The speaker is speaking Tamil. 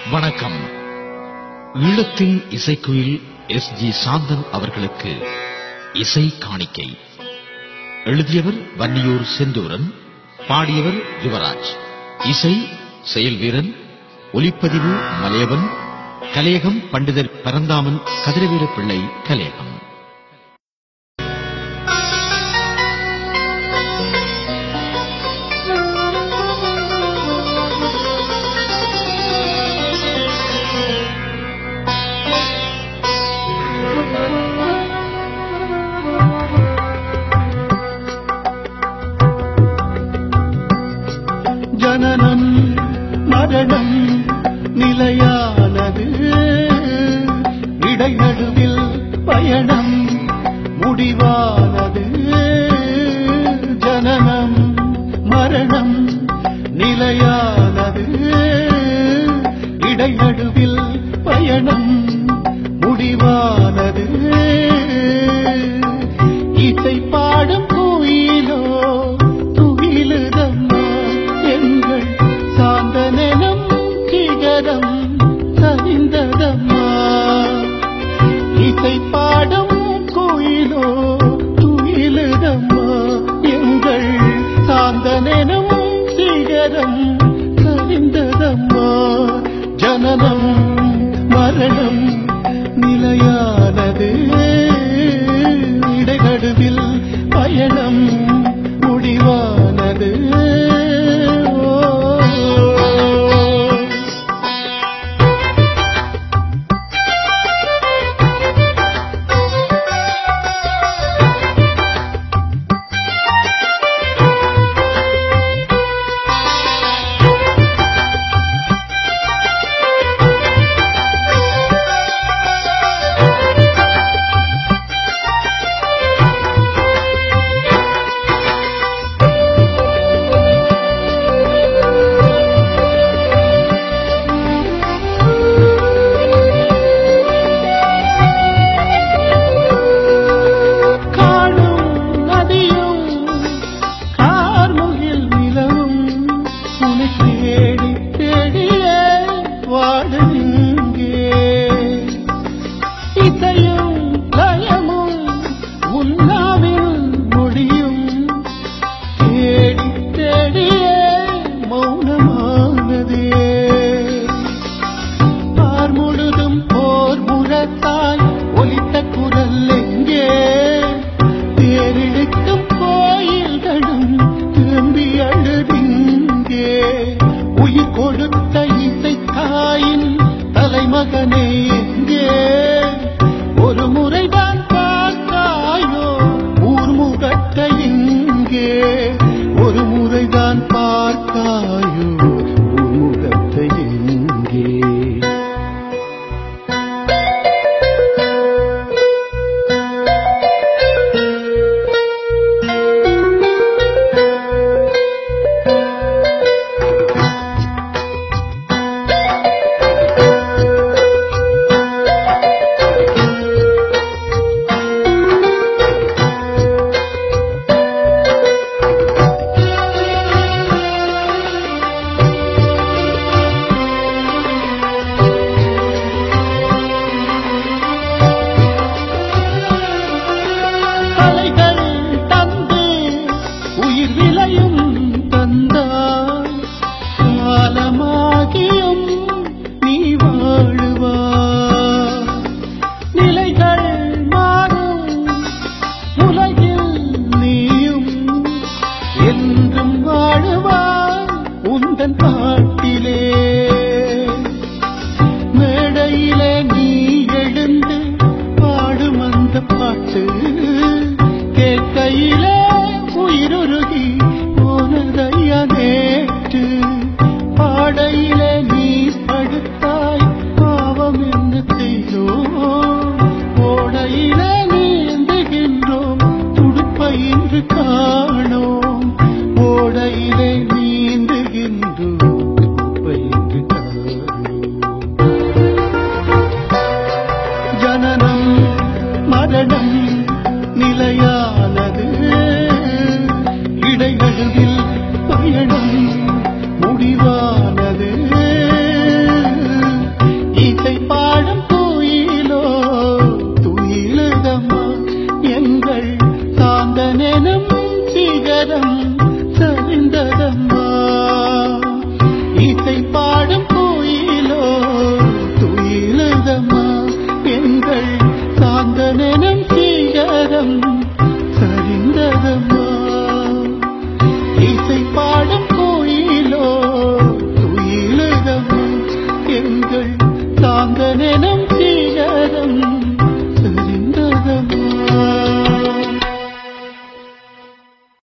வணக்கம் ஈழத்தின் இசைக்குயில் எஸ் ஜி சாந்தன் அவர்களுக்கு இசை காணிக்கை எழுதியவர் வன்னியூர் செந்தூரன் பாடியவர் யுவராஜ் இசை செயல்வீரன் ஒலிப்பதிவு மலையவன் கலையகம் பண்டிதர் பரந்தாமன் கதிரவீர பிள்ளை கலையகம் ஜனனம் மரணம் நிலையானது இடைநடுவில் பயணம் முடிவானது ஜனனம் மரணம் நிலையானது இடைநடுவில் பயணம் முடிவானது இசை பாடும் கோயிலோ துகிலுதம்மா எங்கள் சாந்தனம் கிகரம் சரிந்ததம்மா இசை பாடும் கோயிலோ துயிலுதம்மா எங்கள் சாந்தனம் சிகரம் சரிந்ததம்மா ஜனனம் மரணம் நிலையானது இடைநடுவில் பயணம் முடிவானது ஓ. காடும் நதியும் கார்முகில் நிலவும் உன்னை தேடி தேடியே வாடுங்கே இசையும் லயமும் உன்னாவில் மொழியும் தேடி தேடியே மௌனமானதே பார் முழுதும் போர் முழத்தாய் ஒலித்த குரல் எங்கே தேரிழுக்கும் கோயில்களும் திரும்பி அழுதிங்கே உயிர் கொடுத்த இசைக்காயின் தலைமகனே எங்கே ஒரு முறைதான் பார்த்தாயோ ஊர் முகத்தை இங்கே ஒரு முறைதான் பார்த்தாயோ ஊர் முகத்தை இங்கே கலைகள் தந்து உயிர் விளையும் தந்தாய் காலமாகியும் நீ வாழுவா நிலைகள் மாறும் உலகில் நீயும் என்றும் வாழுவாய் உந்தன் பாட்டிலே மேடையிலே நீ எழுந்து பாடும் அந்த பாட்டு கேட்கையிலே உயிருருகி போனதையா நேற்று பாடையிலே நீ படுத்தாய் பாவம் என்ன செய்தோம் ஓடையிலே நீந்துகின்றோம் துடுப்பை இன்று காணோம் ஓடையிலே நீந்துகின்றோம் துடுப்பை இன்று காணோம் ஜனனம் மரணம் நிலையானது இடைநடுவில் பயணம் முடிவானது சிகரம் சரிந்ததம்மா இசை பாடும் கோயிலோ துயிலுதம்மா எங்கள் சாந்தனனும் சிகரம்